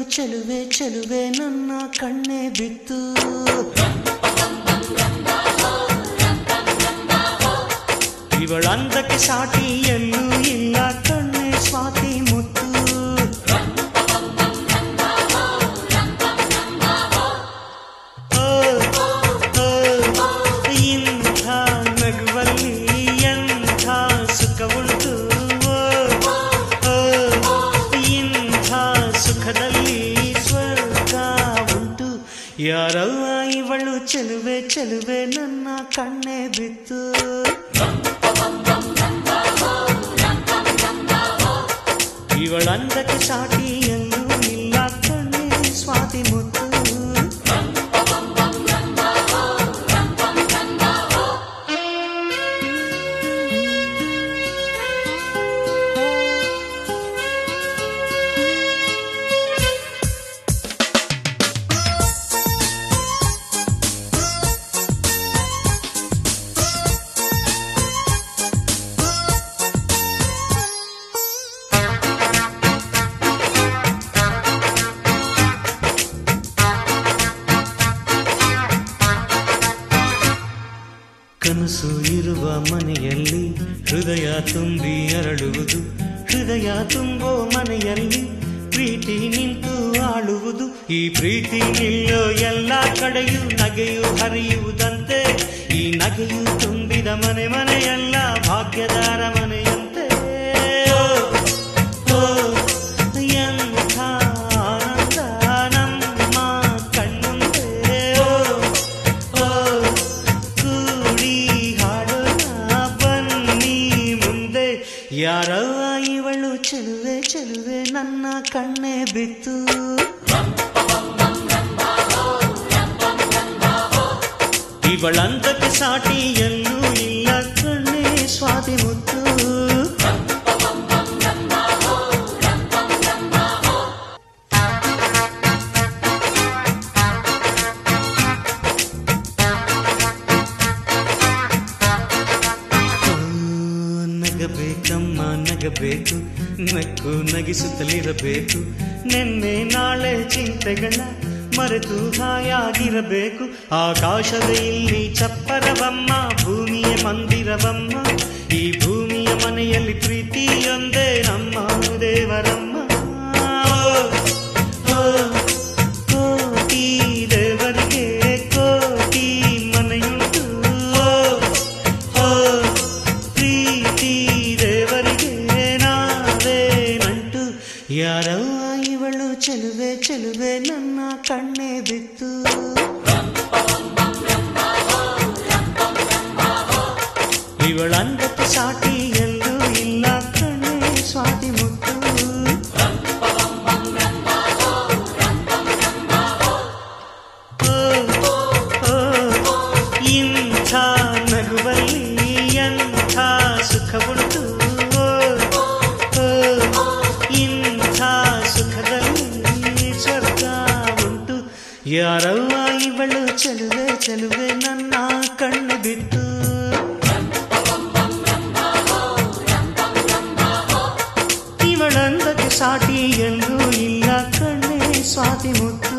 ಚೆಲುವೆ ಚೆಲುವೆ ನನ್ನ ಕಣ್ಣೆ ಬಿತ್ತು ಇವಳಂದಕ್ಕೆ ಸಾಟಿ ಎಲ್ಲೂ ಇಲ್ಲ ಕಣ್ಣೆ ಸ್ವಾತಿ ಮುತ್ತು ಓ, ಓ, ಇಂಥ ನಗುವಲ್ಲಿ ಎಂಥ ಸುಖ ಉಂಟು ಓ, ಓ, ಇಂಥ ಸುಖದಲ್ಲಿ ಸ್ವರ್ಗ ಉಂಟು ಯಾರವ್ವ ಇವಳು ಚೆಲುವೆ ಚೆಲುವೆ ನನ್ನ ಕಣ್ಣೆ ಬಿತ್ತು ಇವಳಂದಕ್ಕೆ ಸಾಟಿ ಎಲ್ಲೂ ಇಲ್ಲ ಕಣ್ಣೆ ಸ್ವಾತಿ ಮುತ್ತು ಕನಸು ಇರುವ ಮನೆಯಲ್ಲಿ ಹೃದಯ ತುಂಬಿ ಅರಳುವುದು ಹೃದಯ ತುಂಬೋ ಮನೆಯಲ್ಲಿ ಪ್ರೀತಿ ನಿಂತು ಆಳುವುದು ಈ ಪ್ರೀತಿ ನಿಲ್ಲೋ ಎಲ್ಲ ಕಡೆಯೂ ನಗೆಯು ಹರಿಯುವುದಂತೆ ಈ ನಗೆಯು ತುಂಬಿದ ಮನೆ ಮನೆಯೆಲ್ಲ ಭಾಗ್ಯದಾರ ಮನೆಯಂತೆ ಓ, ಓ, ಎಂಥ ಆನಂದ ನಮ್ಮ ಕಣ್ಣುಂದೆ ಓ, ಓ, ಕೂಡಿ ಹಾಡೋಣ ಬನ್ನಿ ಮುಂದೆ ಯಾರವ್ವ ಇವಳು ಚೆಲುವೆ ಚೆಲುವೆ ನನ್ನ ಕಣ್ಣೆ ಬಿತ್ತು ಇವಳಂತಕ್ಕೆ ಸಾಟಿ ಎಲ್ಲೂ ಇಲ್ಲ ಕಣ್ಣೆ ಸ್ವಾತಿ ಮುತ್ತು ಓ, ನಗಬೇಕಮ್ಮ ನಗಬೇಕು ನಕ್ಕು ನಗಿಸುತ್ತಲಿರಬೇಕು ನಿನ್ನೆ ನಾಳೆ ಚಿಂತೆಗಳ ಮರೆತು ಹಾಯಾಗಿರಬೇಕು ಆಕಾಶದ ಇಲ್ಲಿ ಚಪ್ಪರವಮ್ಮ ಭೂಮಿಯ ಮಂದಿರವಮ್ಮ ಈ ಭೂಮಿಯ ಮನೆಯಲ್ಲಿ ಪ್ರೀತಿಯೊಂದೇ ನಮ್ಮ ದೇವರಮ್ಮ ಓ, ಕೋಟಿ ದೇವರಿಗೆ ಕೋಟಿ ಮನೆಯುಂಟು ಓ, ಓ, ಪ್ರೀತಿ ದೇವರಿಗೆ ನಾವೇ ನಂಟು ಯಾರವ್ವ ಇವಳು ಚೆಲುವೆ ಚೆಲುವೆ ನನ್ನ ಕಣ್ಣೆ ಬಿತ್ತು ಇವಳಂದಕ್ಕೆ ಸಾಟಿ ಎಲ್ಲೂ ಇಲ್ಲ ಕಣ್ಣೆ ಸ್ವಾತಿ ಮುತ್ತು ಓ, ಓ, ಇಂಥ ನಗುವಲ್ಲಿ ಎಂಥ ಸುಖ ಉಂಟು ಓ, ಓ, ಇಂಥ ಸುಖದಲ್ಲಿ ಸ್ವರ್ಗ ಉಂಟು ಯಾರವ್ವ ಇವಳು ಚೆಲುವೆ ಚೆಲುವೆ ನನ್ನ ಕಣ್ಣು ಬಿಟ್ಟು ಇವಳಂದಕ್ಕೆ ಸಾಟಿ ಎಲ್ಲೂ ಇಲ್ಲ ಕಣ್ಣೆ ಸ್ವಾತಿ ಮುತ್ತು